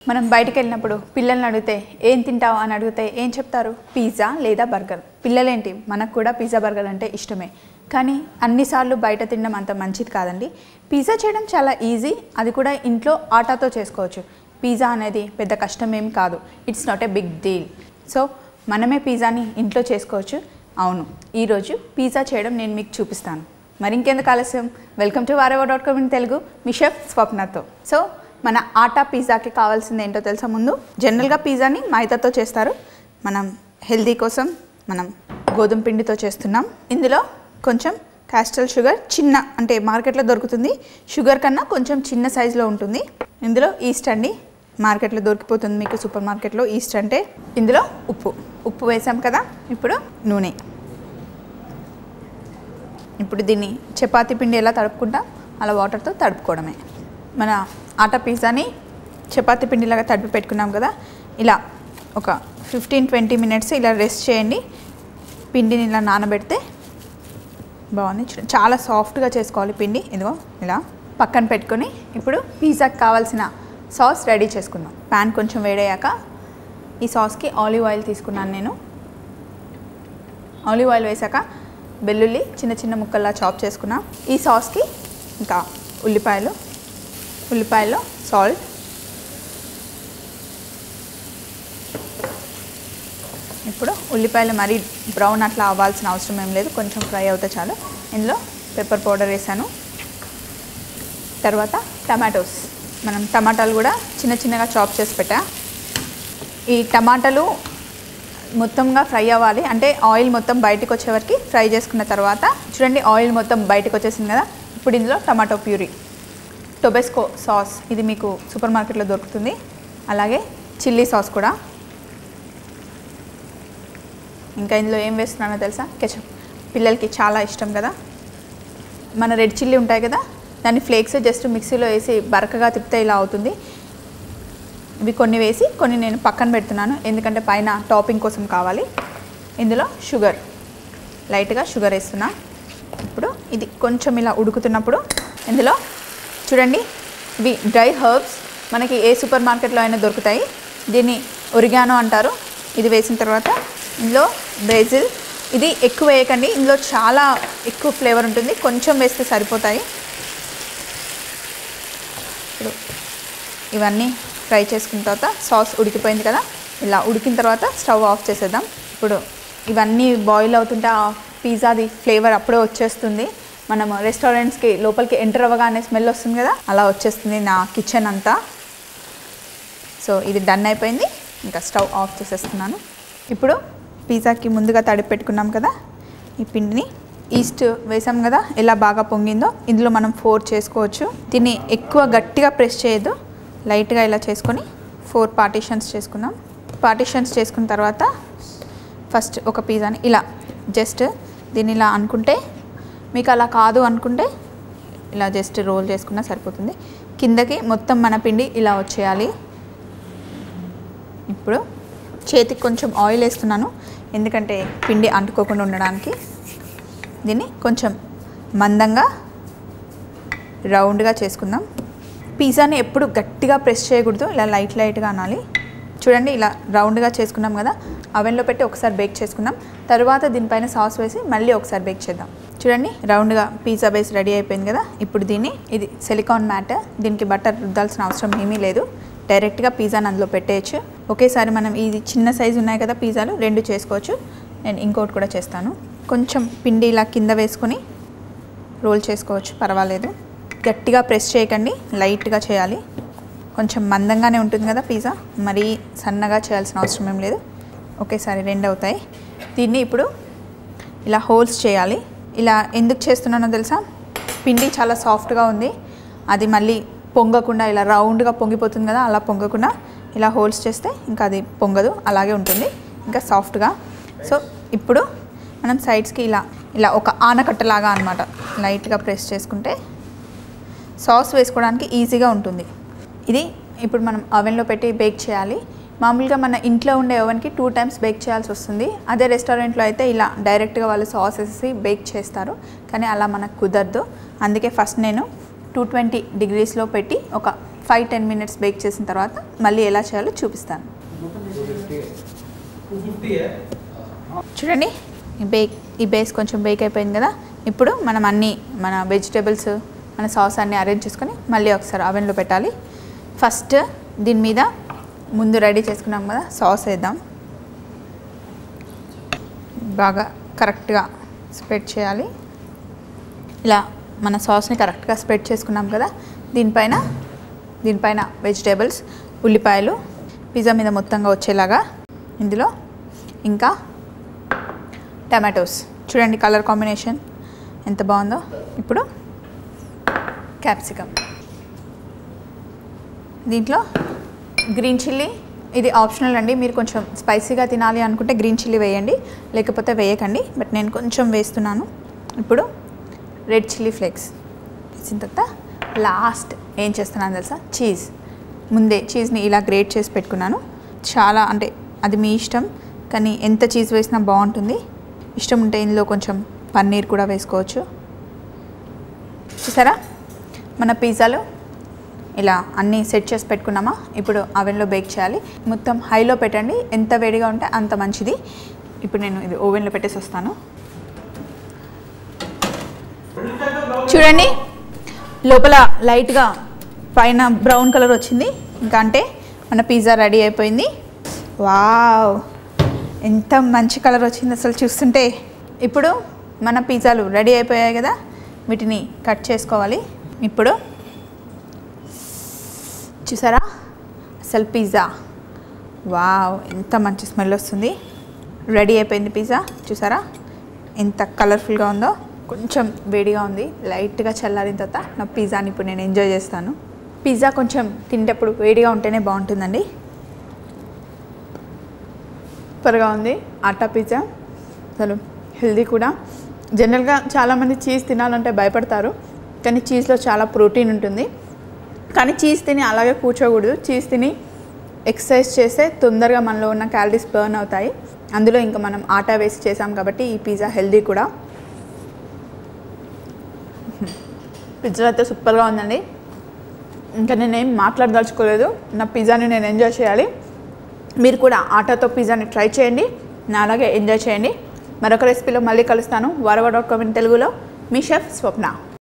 మనం బయటికి వెళ్ళినప్పుడు పిల్లల్ని అడిగితే ఏం తింటావు అని అడిగితే ఏం చెప్తారు పిజ్జా లేదా బర్గర్ పిల్లలేంటి మనకు కూడా పిజ్జా బర్గర్ అంటే ఇష్టమే కానీ అన్నిసార్లు బయట తినడం అంత మంచిది కాదండి పిజ్జా చేయడం చాలా ఈజీ అది కూడా ఇంట్లో ఆటాతో చేసుకోవచ్చు పిజ్జా అనేది పెద్ద కష్టం ఏం కాదు it's not a big deal so మనమే పిజ్జాని ఇంట్లో చేసుకోవచ్చు అవును ఈరోజు పిజ్జా చేయడం నేను మీకు చూపిస్తాను మరి ఇంకెందుకు ఆలస్యం welcome to whatever dot com in Telugu మీ షెఫ్ స్వప్నతో సో మన ఆటా పిజ్జాకి కావాల్సింది ఏంటో తెలుసా ముందు జనరల్గా పిజ్జాని మైదాతో చేస్తారు మనం హెల్దీ కోసం మనం గోధుమ పిండితో చేస్తున్నాం ఇందులో కొంచెం క్యాస్టల్ షుగర్ చిన్న అంటే మార్కెట్లో దొరుకుతుంది షుగర్ కన్నా కొంచెం చిన్న సైజులో ఉంటుంది ఇందులో ఈస్ట్ అండి మార్కెట్లో దొరికిపోతుంది మీకు సూపర్ మార్కెట్లో ఈస్ట్ అంటే ఇందులో ఉప్పు ఉప్పు వేసాం కదా ఇప్పుడు నూనె ఇప్పుడు దీన్ని చపాతీ పిండి ఎలా తడుపుకుంటాం అలా వాటర్తో తడుపుకోవడమే మన ఆటా పిజ్జాని చపాతీ పిండిలాగా తడిపి పెట్టుకున్నాం కదా ఇలా ఒక ఫిఫ్టీన్ ట్వంటీ మినిట్స్ ఇలా రెస్ట్ చేయండి పిండిని ఇలా నానబెడితే బాగుంది చూడండి చాలా సాఫ్ట్గా చేసుకోవాలి పిండి ఇదిగో ఇలా పక్కన పెట్టుకొని ఇప్పుడు పిజ్జాకి కావాల్సిన సాస్ రెడీ చేసుకుందాం ప్యాన్ కొంచెం వేడయ్యాక ఈ సాస్కి ఆలివ్ ఆయిల్ తీసుకున్నాను నేను ఆలివ్ ఆయిల్ వేసాక వెల్లుల్లి చిన్న చిన్న ముక్కల్లా చాప్ చేసుకున్నా ఈ సాస్కి ఇంకా ఉల్లిపాయలు ఉల్లిపాయలు సాల్ట్ ఇప్పుడు ఉల్లిపాయలు మరీ బ్రౌన్ అట్లా అవ్వాల్సిన అవసరం ఏం లేదు కొంచెం ఫ్రై అవుతే చాలు ఇందులో పెప్పర్ పౌడర్ వేసాను తర్వాత టమాటోస్ మనం టమాటాలు కూడా చిన్న చిన్నగా చాప్ చేసి పెట్టా ఈ టమాటాలు మొత్తంగా ఫ్రై అవ్వాలి అంటే ఆయిల్ మొత్తం బయటకు వచ్చే వరకు ఫ్రై చేసుకున్న తర్వాత చూడండి ఆయిల్ మొత్తం బయటకు వచ్చేసింది కదా ఇప్పుడు ఇందులో టమాటో ప్యూరీ టొబెస్కో సాస్ ఇది మీకు సూపర్ మార్కెట్లో దొరుకుతుంది అలాగే చిల్లీ సాస్ కూడా ఇంకా ఇందులో ఏం వేస్తున్నానో తెలుసా కెచప్ పిల్లలకి చాలా ఇష్టం కదా మన రెడ్ చిల్లీ ఉంటాయి కదా దాన్ని ఫ్లేక్స్ జస్ట్ మిక్సీలో వేసి బరకగా తిప్పితే ఇలా అవుతుంది ఇవి కొన్ని వేసి కొన్ని నేను పక్కన పెడుతున్నాను ఎందుకంటే పైన టాపింగ్ కోసం కావాలి ఇందులో షుగర్ లైట్గా షుగర్ వేస్తున్నా ఇప్పుడు ఇది కొంచెం ఇలా ఉడుకుతున్నప్పుడు ఇందులో చూడండి ఇవి డ్రై హర్బ్స్ మనకి ఏ సూపర్ మార్కెట్లో అయినా దొరుకుతాయి దీన్ని ఒరిగానో అంటారు ఇది వేసిన తర్వాత ఇందులో బ్రెజిల్ ఇది ఎక్కువ వేయకండి ఇందులో చాలా ఎక్కువ ఫ్లేవర్ ఉంటుంది కొంచెం వేస్తే సరిపోతాయి ఇప్పుడు ఇవన్నీ ఫ్రై చేసుకున్న తర్వాత సాస్ ఉడికిపోయింది కదా ఇలా ఉడికిన తర్వాత స్టవ్ ఆఫ్ చేసేద్దాం ఇప్పుడు ఇవన్నీ బాయిల్ అవుతుంటే ఆ పిజ్జాది ఫ్లేవర్ అప్పుడే వచ్చేస్తుంది మనం రెస్టారెంట్స్కి లోపలికి ఎంటర్ అవ్వగానే స్మెల్ వస్తుంది కదా అలా వచ్చేస్తుంది నా కిచెన్ అంతా సో ఇది డన్ అయిపోయింది ఇంకా స్టవ్ ఆఫ్ చేసేస్తున్నాను ఇప్పుడు పిజ్జాకి ముందుగా తడిపి పెట్టుకున్నాం కదా ఈ పిండిని ఈస్ట్ వేసాం కదా ఎలా బాగా పొంగిందో ఇందులో మనం ఫోర్ చేసుకోవచ్చు దీన్ని ఎక్కువ గట్టిగా ప్రెస్ చేయొద్దు లైట్గా ఇలా చేసుకొని ఫోర్ పార్టీషన్స్ చేసుకుందాం పార్టీషన్స్ చేసుకున్న తర్వాత ఫస్ట్ ఒక పిజ్జాని ఇలా జస్ట్ దీన్ని ఇలా అనుకుంటే మీకు అలా కాదు అనుకుంటే ఇలా జస్ట్ రోల్ చేసుకున్నా సరిపోతుంది కిందకి మొత్తం మన పిండి ఇలా వచ్చేయాలి ఇప్పుడు చేతికి కొంచెం ఆయిల్ వేస్తున్నాను ఎందుకంటే పిండి అంటుకోకుండా ఉండడానికి దీన్ని కొంచెం మందంగా రౌండ్గా చేసుకుందాం పిజ్జాని ఎప్పుడు గట్టిగా ప్రెస్ చేయకూడదు ఇలా లైట్ లైట్గా అనాలి చూడండి ఇలా రౌండ్గా చేసుకున్నాం కదా అవెన్లో పెట్టి ఒకసారి బేక్ చేసుకుందాం తర్వాత దీనిపైన సాస్ వేసి మళ్ళీ ఒకసారి బేక్ చేద్దాం చూడండి రౌండ్గా పిజ్జా బేస్ రెడీ అయిపోయింది కదా ఇప్పుడు దీన్ని ఇది సిలికాన్ మ్యాట్ దీనికి బటర్ రుద్దాల్సిన అవసరం ఏమీ లేదు డైరెక్ట్గా పిజ్జాని అందులో పెట్టేయచ్చు ఒకేసారి మనం ఇది చిన్న సైజు ఉన్నాయి కదా పిజ్జాలు రెండు చేసుకోవచ్చు నేను ఇంకోటి కూడా చేస్తాను కొంచెం పిండి ఇలా కింద వేసుకొని రోల్ చేసుకోవచ్చు పర్వాలేదు గట్టిగా ప్రెస్ చేయకండి లైట్గా చేయాలి కొంచెం మందంగానే ఉంటుంది కదా పిజ్జా మరీ సన్నగా చేయాల్సిన అవసరం ఏం లేదు ఒకేసారి రెండు అవుతాయి దీన్ని ఇప్పుడు ఇలా హోల్స్ చేయాలి ఇలా ఎందుకు చేస్తున్నానో తెలుసా పిండి చాలా సాఫ్ట్గా ఉంది అది మళ్ళీ పొంగకుండా ఇలా రౌండ్గా పొంగిపోతుంది కదా అలా పొంగకుండా ఇలా హోల్స్ చేస్తే ఇంకా అది పొంగదు అలాగే ఉంటుంది ఇంకా సాఫ్ట్గా సో ఇప్పుడు మనం సైడ్స్కి ఇలా ఇలా ఒక ఆనకట్టలాగా అనమాట లైట్గా ప్రెస్ చేసుకుంటే సాస్ వేసుకోవడానికి ఈజీగా ఉంటుంది ఇది ఇప్పుడు మనం అవెన్లో పెట్టి బేక్ చేయాలి మామూలుగా మన ఇంట్లో ఉండే ఓవెన్కి టూ టైమ్స్ బేక్ చేయాల్సి వస్తుంది అదే రెస్టారెంట్లో అయితే ఇలా డైరెక్ట్గా వాళ్ళు సాస్ వేసి బేక్ చేస్తారు కానీ అలా మనకు కుదరదు అందుకే ఫస్ట్ నేను టూ ట్వంటీ డిగ్రీస్లో పెట్టి ఒక ఫైవ్ టెన్ మినిట్స్ బేక్ చేసిన తర్వాత మళ్ళీ ఎలా చేయాలో చూపిస్తాను చూడండి ఈ బేక్ ఈ బేస్ కొంచెం బేక్ అయిపోయింది కదా ఇప్పుడు మనం అన్ని మన వెజిటేబుల్స్ మన సాస్ అన్ని అరేంజ్ చేసుకొని మళ్ళీ ఒకసారి అవెన్లో పెట్టాలి ఫస్ట్ దీని మీద ముందు రెడీ చేసుకున్నాం కదా సాస్ వేద్దాం బాగా కరెక్ట్గా స్ప్రెడ్ చేయాలి ఇలా మన సాస్ని కరెక్ట్గా స్ప్రెడ్ చేసుకున్నాం కదా దీనిపైన దీనిపైన వెజిటేబుల్స్ ఉల్లిపాయలు పిజ్జా మీద మొత్తంగా వచ్చేలాగా ఇందులో ఇంకా టమాటోస్ చూడండి కలర్ కాంబినేషన్ ఎంత బాగుందో ఇప్పుడు క్యాప్సికమ్ దీంట్లో గ్రీన్ చిల్లీ ఇది ఆప్షనల్ అండి మీరు కొంచెం స్పైసీగా తినాలి అనుకుంటే గ్రీన్ చిల్లీ వేయండి లేకపోతే వేయకండి బట్ నేను కొంచెం వేస్తున్నాను ఇప్పుడు రెడ్ చిల్లీ ఫ్లేక్స్ వేసిన తర్వాత లాస్ట్ ఏం చేస్తున్నాను తెలుసా చీజ్ ముందే చీజ్ని ఇలా గ్రేట్ చేసి పెట్టుకున్నాను చాలా అంటే అది మీ ఇష్టం కానీ ఎంత చీజ్ వేసినా బాగుంటుంది ఇష్టం ఉంటే ఇందులో కొంచెం పన్నీర్ కూడా వేసుకోవచ్చు చూసారా మన పిజ్జాలు ఇలా అన్నీ సెట్ చేసి పెట్టుకున్నామా ఇప్పుడు అవెన్లో బేక్ చేయాలి మొత్తం హైలో పెట్టండి ఎంత వేడిగా ఉంటే అంత మంచిది ఇప్పుడు నేను ఇది ఓవెన్లో పెట్టేసి వస్తాను చూడండి లోపల లైట్గా పైన బ్రౌన్ కలర్ వచ్చింది ఇంకా అంటే మన పిజ్జా రెడీ అయిపోయింది వావ్ ఎంత మంచి కలర్ వచ్చింది అసలు చూస్తుంటే ఇప్పుడు మన పిజ్జాలు రెడీ అయిపోయాయి కదా వీటిని కట్ చేసుకోవాలి ఇప్పుడు చూసారా అసలు పిజ్జా వావ్ ఎంత మంచి స్మెల్ వస్తుంది రెడీ అయిపోయింది పిజ్జా చూసారా ఎంత కలర్ఫుల్గా ఉందో కొంచెం వేడిగా ఉంది లైట్గా చల్లారిన తర్వాత నా పిజ్జాని ఇప్పుడు నేను ఎంజాయ్ చేస్తాను పిజ్జా కొంచెం తింటప్పుడు వేడిగా ఉంటేనే బాగుంటుందండి సూపర్గా ఉంది ఆటా పిజ్జా అసలు హెల్దీ కూడా జనరల్గా చాలామంది చీజ్ తినాలంటే భయపడతారు కానీ చీజ్లో చాలా ప్రోటీన్ ఉంటుంది కానీ చీజ్ తిని అలాగే కూర్చోకూడదు చీజ్ తిని ఎక్సర్సైజ్ చేస్తే తొందరగా మనలో ఉన్న క్యాలరీస్ బర్న్ అవుతాయి అందులో ఇంకా మనం ఆటా వేసి చేసాం కాబట్టి ఈ పిజ్జా హెల్దీ కూడా పిజ్జా అయితే సూపర్గా ఉందండి ఇంకా నేనేం మాట్లాడదలుచుకోలేదు నా పిజ్జాని నేను ఎంజాయ్ చేయాలి మీరు కూడా ఆటాతో పిజ్జాని ట్రై చేయండి నా అలాగే ఎంజాయ్ చేయండి మరొక రెసిపీలో మళ్ళీ కలుస్తాను వరవ డాట్ కామ్ ఇన్ తెలుగులో మీ షెఫ్ స్వప్న